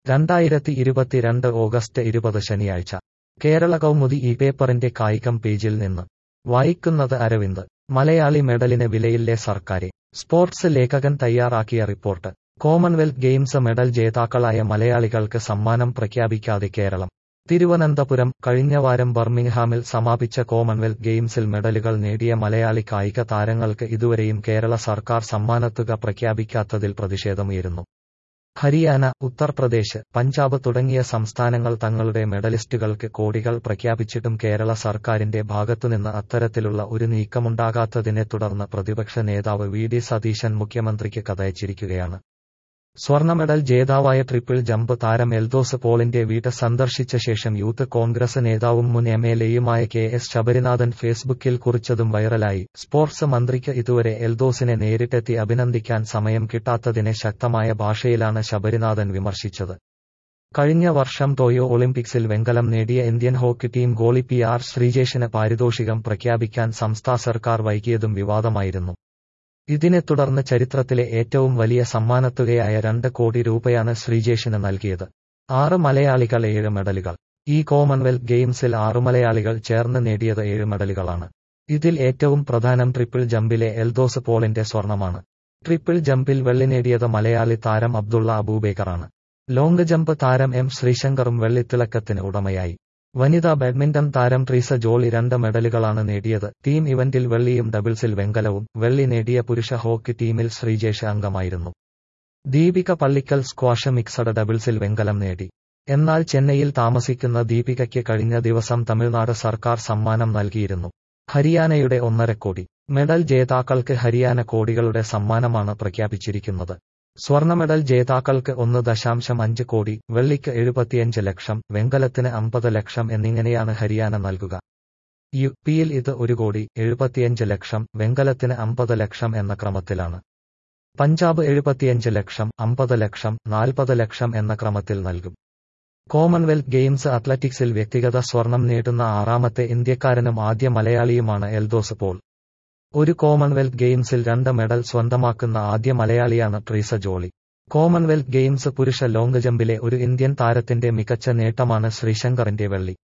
രണ്ടായിരത്തി ഇരുപത്തിരണ്ട് ഓഗസ്റ്റ് ഇരുപത് ശനിയാഴ്ച കേരള കൗമുദി ഈ പേപ്പറിന്റെ കായികം പേജിൽ നിന്ന് വായിക്കുന്നത് അരവിന്ദ് മലയാളി മെഡലിന് വിലയില്ലേ സർക്കാരെ സ്പോർട്സ് ലേഖകൻ തയ്യാറാക്കിയ റിപ്പോർട്ട് കോമൺവെൽത്ത് ഗെയിംസ് മെഡൽ ജേതാക്കളായ മലയാളികൾക്ക് സമ്മാനം പ്രഖ്യാപിക്കാതെ കേരളം തിരുവനന്തപുരം കഴിഞ്ഞ വാരം ബർമിംഗ്ഹാമിൽ സമാപിച്ച കോമൺവെൽത്ത് ഗെയിംസിൽ മെഡലുകൾ നേടിയ മലയാളി കായിക താരങ്ങൾക്ക് ഇതുവരെയും കേരള സർക്കാർ സമ്മാനത്തുക പ്രഖ്യാപിക്കാത്തതിൽ പ്രതിഷേധമുയരുന്നു ഹരിയാന ഉത്തർപ്രദേശ് പഞ്ചാബ് തുടങ്ങിയ സംസ്ഥാനങ്ങൾ തങ്ങളുടെ മെഡലിസ്റ്റുകൾക്ക് കോടികൾ പ്രഖ്യാപിച്ചിട്ടും കേരള സർക്കാരിന്റെ ഭാഗത്തുനിന്ന് അത്തരത്തിലുള്ള ഒരു നീക്കമുണ്ടാകാത്തതിനെ തുടർന്ന് പ്രതിപക്ഷ നേതാവ് വി ഡി സതീശൻ മുഖ്യമന്ത്രിക്ക് കഥയച്ചിരിക്കുകയാണ് സ്വർണ്ണ മെഡൽ ജേതാവായ ട്രിപ്പിൾ ജമ്പ് താരം എൽദോസ് പോളിന്റെ വീട്ട് സന്ദർശിച്ച ശേഷം യൂത്ത് കോൺഗ്രസ് നേതാവും മുൻ എം എൽ എയുമായ കെ എസ് ശബരിനാഥൻ ഫേസ്ബുക്കിൽ കുറിച്ചതും വൈറലായി സ്പോർട്സ് മന്ത്രിക്ക് ഇതുവരെ എൽദോസിനെ നേരിട്ടെത്തി അഭിനന്ദിക്കാൻ സമയം കിട്ടാത്തതിനെ ശക്തമായ ഭാഷയിലാണ് ശബരിനാഥൻ വിമർശിച്ചത് കഴിഞ്ഞ വർഷം ടോയോ ഒളിമ്പിക്സിൽ വെങ്കലം നേടിയ Indian hockey team goalie P R ശ്രീജേഷിന് പാരിതോഷികം പ്രഖ്യാപിക്കാൻ സംസ്ഥാന സർക്കാർ വൈകിയതും വിവാദമായിരുന്നു ഇതിനെ തുടർന്ന് ചരിത്രത്തിലെ ഏറ്റവും വലിയ സമ്മാനത്തുകയായ രണ്ട് കോടി രൂപയാണ് ശ്രീജേഷിന് നൽകിയത് ആറ് മലയാളികൾ ഏഴ് മെഡലുകൾ ഈ കോമൺവെൽത്ത് ഗെയിംസിൽ ആറു മലയാളികൾ ചേർന്ന് നേടിയത് ഏഴ് മെഡലുകളാണ് ഇതിൽ ഏറ്റവും പ്രധാനം ട്രിപ്പിൾ ജമ്പിലെ എൽദോസ് പോളിന്റെ സ്വർണമാണ് ട്രിപ്പിൾ ജമ്പിൽ വെള്ളി നേടിയത് മലയാളി താരം അബ്ദുള്ള അബൂബേക്കറാണ് ലോങ് ജമ്പ് താരം എം ശ്രീശങ്കറും വെള്ളിത്തിളക്കത്തിന് ഉടമയായി വനിതാ ബാഡ്മിന്റൺ താരം ട്രീസ ജോളി രണ്ട് മെഡലുകളാണ് നേടിയത് ടീം ഇവന്റിൽ വെള്ളിയും ഡബിൾസിൽ വെങ്കലവും വെള്ളി നേടിയ പുരുഷ ഹോക്കി ടീമിൽ ശ്രീജേഷ് അംഗമായിരുന്നു ദീപിക പള്ളിക്കൽ സ്ക്വാഷ് മിക്സഡ് ഡബിൾസിൽ വെങ്കലം നേടി എന്നാൽ ചെന്നൈയിൽ താമസിക്കുന്ന ദീപികയ്ക്ക് കഴിഞ്ഞ ദിവസം തമിഴ്നാട് സർക്കാർ സമ്മാനം നൽകിയിരുന്നു ഹരിയാനയുടെ ഒന്നര കോടി മെഡൽ ജേതാക്കൾക്ക് ഹരിയാന കോടികളുടെ സമ്മാനമാണ് പ്രഖ്യാപിച്ചിരിക്കുന്നത് സ്വർണ്ണ മെഡൽ ജേതാക്കൾക്ക് ഒന്ന് ദശാംശം അഞ്ച് കോടി വെള്ളിക്ക് എഴുപത്തിയഞ്ച് ലക്ഷം വെങ്കലത്തിന് അമ്പത് ലക്ഷം എന്നിങ്ങനെയാണ് ഹരിയാന നൽകുക യു പിയിൽ ഇത് ഒരു കോടി എഴുപത്തിയഞ്ച് ലക്ഷം വെങ്കലത്തിന് അമ്പത് ലക്ഷം എന്ന ക്രമത്തിലാണ് പഞ്ചാബ് എഴുപത്തിയഞ്ച് ലക്ഷം അമ്പത് ലക്ഷം നാൽപ്പത് ലക്ഷം എന്ന ക്രമത്തിൽ നൽകും കോമൺവെൽത്ത് ഗെയിംസ് അത്ലറ്റിക്സിൽ വ്യക്തിഗത സ്വർണം നേടുന്ന ആറാമത്തെ ഇന്ത്യക്കാരനും ആദ്യ മലയാളിയുമാണ് എൽദോസ് പോൾ ഒരു കോമൺവെൽത്ത് ഗെയിംസിൽ രണ്ട് മെഡൽ സ്വന്തമാക്കുന്ന ആദ്യ മലയാളിയാണ് ട്രീസ ജോളി കോമൺവെൽത്ത് ഗെയിംസ് പുരുഷ ലോങ് ജമ്പിലെ ഒരു ഇന്ത്യൻ താരത്തിന്റെ മികച്ച നേട്ടമാണ് ശ്രീശങ്കറിന്റെ വെള്ളി